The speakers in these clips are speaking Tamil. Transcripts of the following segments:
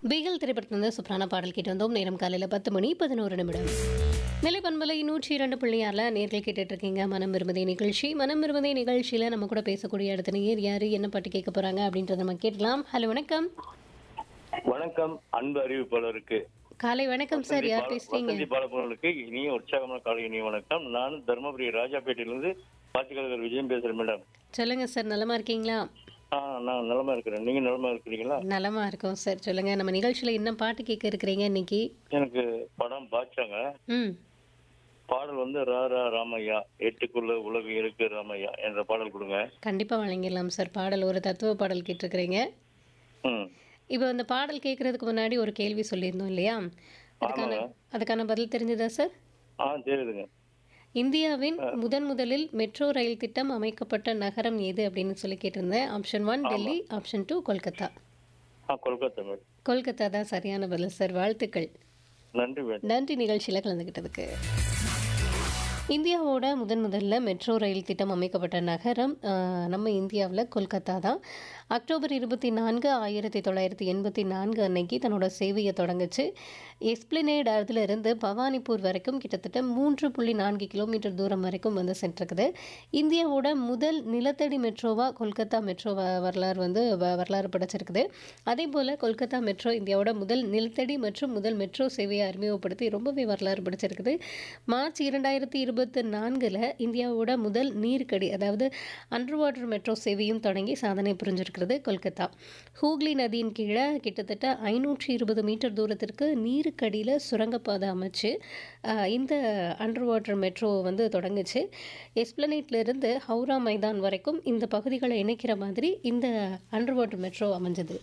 வெயில் திரைப்படத்திலிருந்து சூப்பரான பாடல் கேட்டு வந்தோம் நேரம் காலையில் பத்து மணி பதினோரு நிமிடம் நிலை பண்பலை நூற்றி இரண்டு புள்ளியாரில் நேர்கள் கேட்டுட்டு இருக்கீங்க மனம் விரும்பதே நிகழ்ச்சி மனம் விரும்பதே நிகழ்ச்சியில் நம்ம கூட பேசக்கூடிய அடுத்த நேர் யார் என்ன பாட்டு கேட்க போகிறாங்க அப்படின்றத நம்ம கேட்கலாம் ஹலோ வணக்கம் வணக்கம் அன்பு அறிவிப்பாளருக்கு காலை வணக்கம் சார் யார் பேசுறீங்க வசந்தி பாலபுரனுக்கு இனிய உற்சாகமான காலை இனிய வணக்கம் நான் தர்மபுரி ராஜாப்பேட்டையிலிருந்து பாட்டுக்கலைஞர் விஜயம் பேசுறேன் மேடம் சொல்லுங்க சார் நலமா இருக்கீங்களா ஆ நான் நலமா இருக்கிறேன் நீங்க நலமா இருக்கிறீங்களா நலமா இருக்கோம் சார் சொல்லுங்க நம்ம நிகழ்ச்சியில என்ன பாட்டு கேட்க இருக்கிறீங்க இன்னைக்கு எனக்கு படம் பாய்ச்சாங்க ம் பாடல் வந்து ரா ரா ராமையா எட்டுக்குள்ள உலகு இருக்கு ராமையா என்ற பாடல் கொடுங்க கண்டிப்பா வழங்கிடலாம் சார் பாடல் ஒரு தத்துவ பாடல் கேட்டிருக்கிறீங்க ம் இப்போ அந்த பாடல் கேட்கறதுக்கு முன்னாடி ஒரு கேள்வி சொல்லியிருந்தோம் இல்லையா அதுக்கான அதுக்கான பதில் தெரிஞ்சதா சார் ஆ தெரியுதுங்க இந்தியாவின் முதன் முதலில் மெட்ரோ ரயில் திட்டம் அமைக்கப்பட்ட நகரம் எது அப்படின்னு சொல்லி கேட்டிருந்தேன் option one Delhi option two Kolkata ஆ கொல்கத்தா மேடம் கொல்கத்தா தான் சரியான பதில் சார் வாழ்த்துக்கள் நன்றி மேடம் நன்றி நிகழ்ச்சியில் கலந்துக்கிட்டதுக்கு இந்தியாவோட முதன் முதல்ல மெட்ரோ ரயில் திட்டம் அமைக்கப்பட்ட நகரம் ஆஹ், நம்ம இந்தியாவில் கொல்கத்தா தான் அக்டோபர் இருபத்தி நான்கு ஆயிரத்தி தொள்ளாயிரத்தி எண்பத்தி நான்கு அன்னைக்கு தன்னோட சேவையை தொடங்குச்சு எஸ்பிளினேட் இடத்துல இருந்து பவானிப்பூர் வரைக்கும் கிட்டத்தட்ட மூன்று புள்ளி நான்கு கிலோமீட்டர் தூரம் வரைக்கும் வந்து சென்றிருக்குது இந்தியாவோட முதல் நிலத்தடி மெட்ரோவாக கொல்கத்தா மெட்ரோ வ- வரலாறு வந்து வ- வரலாறு படைச்சிருக்குது அதே போல் கொல்கத்தா மெட்ரோ இந்தியாவோட முதல் நிலத்தடி மற்றும் முதல் மெட்ரோ சேவையை அறிமுகப்படுத்தி ரொம்பவே வரலாறு படைச்சிருக்குது மார்ச் இரண்டாயிரத்தி இருபத்தி நான்கில் இந்தியாவோட முதல் நீர்க்கடி அதாவது அண்டர் வாட்டர் மெட்ரோ சேவையும் தொடங்கி சாதனை புரிஞ்சிருக்கிறது கொல்கத்தா ஹூக்ளி நதியின் கீழே கிட்டத்தட்ட ஐநூற்றி இருபது மீட்டர் தூரத்திற்கு நீருக்கடியில் சுரங்கப்பாதை அமைச்சு ஆஹ், இந்த அண்டர் வாட்டர் மெட்ரோ வந்து தொடங்குச்சு எஸ்பிளனேட்ல இருந்து ஹவுரா மைதான் வரைக்கும் இந்த பகுதிகளை இணைக்கிற மாதிரி இந்த அண்டர் வாட்டர் மெட்ரோ அமைஞ்சது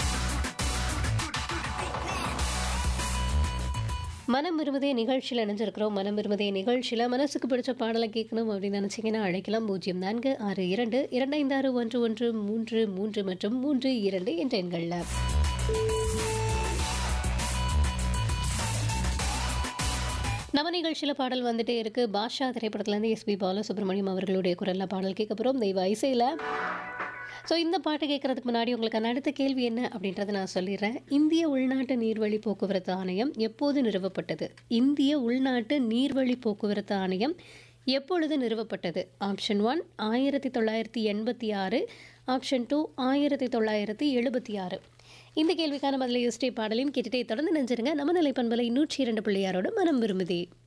மனம் விரும்பதே நிகழ்ச்சியில் இணைஞ்சிருக்கிறோம் மனம் விரும்பதே நிகழ்ச்சியில் மனசுக்கு பிடிச்ச பாடலை கேட்கணும் அப்படின்னு நினச்சிங்கன்னா அழைக்கலாம் பூஜ்ஜியம் நான்கு ஆறு இரண்டு இரண்டு ஐந்து ஆறு ஒன்று ஒன்று மூன்று மூன்று மற்றும் மூன்று இரண்டு என்ற எண்களில் நம்ம நிகழ்ச்சியில் பாடல் வந்துட்டே இருக்கு பாஷா திரைப்படத்துலேருந்து எஸ்பி பாலசுப்ரமணியம் அவர்களுடைய குரலில் பாடல் கேட்க போகிறோம் தெய்வ இசையில் ஸோ இந்த பாட்டு கேட்கறதுக்கு முன்னாடி உங்களுக்கு அடுத்த கேள்வி என்ன அப்படின்றத நான் சொல்லிடுறேன் இந்திய உள்நாட்டு நீர்வழி போக்குவரத்து ஆணையம் எப்போது நிறுவப்பட்டது இந்திய உள்நாட்டு நீர்வழி போக்குவரத்து ஆணையம் எப்பொழுது நிறுவப்பட்டது ஆப்ஷன் ஒன் ஆயிரத்தி தொள்ளாயிரத்தி எண்பத்தி ஆறு ஆப்ஷன் டூ ஆயிரத்தி தொள்ளாயிரத்தி எழுபத்தி ஆறு இந்த கேள்விக்கான பதிலை யோசிச்சே பாடலையும் கேட்டுட்டே தொடர்ந்து நெஞ்சிருங்க நம்ம நிலை பண்பலை நூற்றி இரண்டு பிள்ளையாரோட மனம் விரும்புதே